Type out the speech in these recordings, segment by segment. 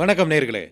வணக்கம் நேர்களே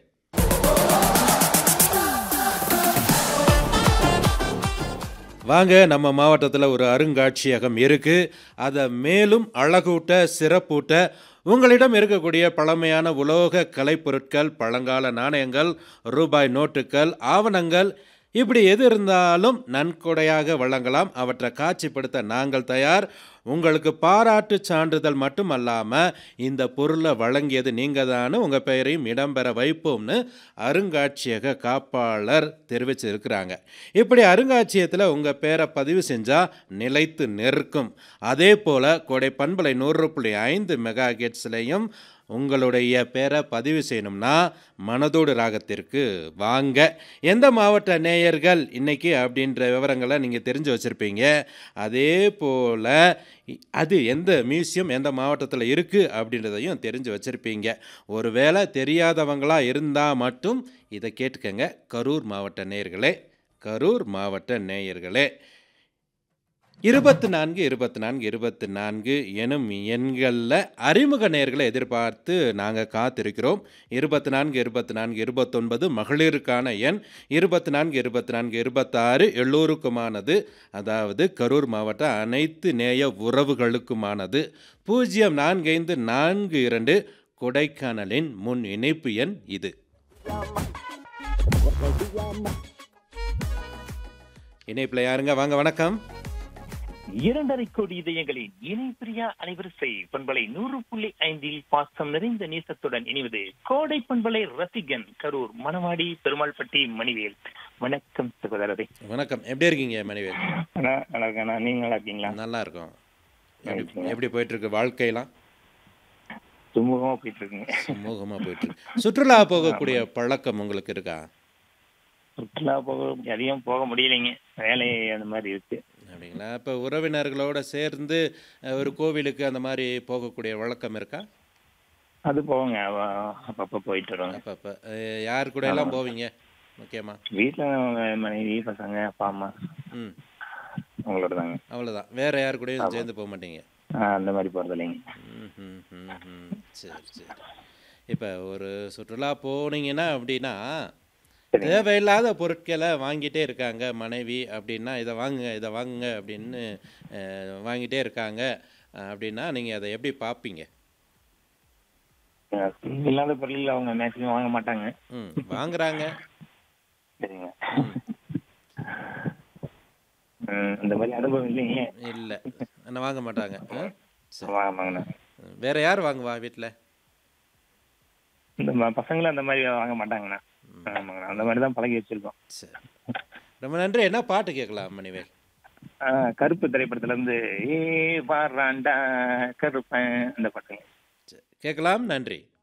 வாங்க நம்ம மாவட்டத்தில் ஒரு அருங்காட்சியகம் இருக்கு அதை மேலும் அழகூட்ட சிறப்பூட்ட உங்களிடம் இருக்கக்கூடிய பழமையான உலோக கலைப்பொருட்கள் பழங்கால நாணயங்கள் ரூபாய் நோட்டுகள் ஆவணங்கள் இப்படி எது இருந்தாலும் நன்கொடையாக வழங்கலாம் அவற்றை காட்சிப்படுத்த நாங்கள் தயார் உங்களுக்கு பாராட்டு சான்றிதழ் மட்டும் அல்லாமல் இந்த பொருளை வழங்கியது நீங்கள் தானே உங்கள் பெயரையும் இடம்பெற வைப்போம்னு அருங்காட்சியக காப்பாளர் தெரிவிச்சிருக்கிறாங்க இப்படி அருங்காட்சியகத்தில் உங்கள் பேரை பதிவு செஞ்சால் நிலைத்து நிற்கும் அதே போல் கோடை பண்பலை நூறு புள்ளி ஐந்து மெகா ஹெட்ஸ்லையும் உங்களுடைய பேரை பதிவு செய்யணும்னா மனதோடு ராகத்திற்கு வாங்க எந்த மாவட்ட நேயர்கள் இன்னைக்கு அப்படின்ற விவரங்களை நீங்கள் தெரிஞ்சு வச்சுருப்பீங்க அதே போல் அது எந்த மியூசியம் எந்த மாவட்டத்தில் இருக்குது அப்படின்றதையும் தெரிஞ்சு வச்சுருப்பீங்க ஒருவேளை தெரியாதவங்களாக இருந்தால் மட்டும் இதை கேட்டுக்கங்க கரூர் மாவட்ட நேயர்களே கரூர் மாவட்ட நேயர்களே இருபத்தி நான்கு இருபத்தி நான்கு இருபத்தி நான்கு எனும் எண்களில் அறிமுக நேர்களை எதிர்பார்த்து நாங்கள் காத்திருக்கிறோம் இருபத்தி நான்கு இருபத்தி நான்கு இருபத்தொன்பது மகளிருக்கான எண் இருபத்தி நான்கு இருபத்தி நான்கு இருபத்தாறு எல்லோருக்குமானது அதாவது கரூர் மாவட்ட அனைத்து நேய உறவுகளுக்குமானது பூஜ்ஜியம் நான்கு ஐந்து நான்கு இரண்டு கொடைக்கானலின் முன் இணைப்பு எண் இது இணைப்பில் யாருங்க வாங்க வணக்கம் இரண்டரை கோடி இதயங்களின் இணை பிரியா அலைவரிசை பண்பலை நூறு புள்ளி ஐந்தில் பாசம் நிறைந்த நேசத்துடன் இணைவது கோடை பண்பலை ரசிகன் கரூர் மணவாடி பெருமாள்பட்டி மணிவேல் வணக்கம் சகோதரரே வணக்கம் எப்படி இருக்கீங்க மணிவேல் அண்ணா நல்லா இருக்கேண்ணா நீங்க நல்லா இருக்கீங்களா நல்லா இருக்கும் எப்படி எப்படி போயிட்டு இருக்கு வாழ்க்கையெல்லாம் சுமூகமா போயிட்டு இருக்குங்க சுமூகமாக போயிட்டு இருக்கு சுற்றுலா போகக்கூடிய பழக்கம் உங்களுக்கு இருக்கா சுற்றுலா போக அதிகம் போக முடியலைங்க வேலை அந்த மாதிரி இருக்கு அப்படிங்களா இப்போ உறவினர்களோட சேர்ந்து அஹ், ஒரு கோவிலுக்கு அந்த மாதிரி போகக்கூடிய வழக்கம் இருக்கா அது போவோங்க அவ- அப்பப்ப போயிட்டு வருவாங்க அப்பப்போ யார் கூட எல்லாம் போவீங்க முக்கியமா வீட்டுல அவங்க மனைவி பசங்க அப்பா அம்மா ம் அவங்களோட தாங்க அவ்வளோதான் வேற யார் கூடயும் சேர்ந்து போக மாட்டீங்க ஆஹ் அந்த மாதிரி போறது இல்லைங்க ம், ம், ம், ம். சரி சரி இப்போ ஒரு சுற்றுலா போனீங்கன்னா அப்படின்னா சரிங்க. தேவையில்லாத பொருட்களை வாங்கிட்டே இருக்காங்க மனைவி அப்படின்னா இதை வாங்குங்க இதை வாங்குங்க அப்படின்னு அஹ், வாங்கிட்டே இருக்காங்க அஹ், அப்படின்னா நீங்கள் அதை எப்படி பார்ப்பீங்க ஆஹ் இல்லாத பொருள் அவங்க மேக்சிமம் வாங்க மாட்டாங்க ம் வாங்குறாங்க சரிங்க ம், இந்த மாதிரி அனுபவம் இல்லைங்க இல்லை என்ன வாங்க மாட்டாங்க ஆ? சரி வாங்கண்ணா வேற யார் வாங்குவா வீட்டில் இந்த ம- பசங்களும் அந்த மாதிரி வாங்க மாட்டாங்கண்ணா ஆமாங்கண்ணா அந்த மாதிரி தான் பழகி வச்சிருக்கோம் சரி ரொம்ப நன்றி என்ன பாட்டு கேட்கலாம் மணிவேல் ஆஹ் கருப்பு திரைப்படத்துல இருந்து ஏ வாராண்டா கருப்பன் அந்த பாட்டுங்க சரி கேட்கலாம் நன்றி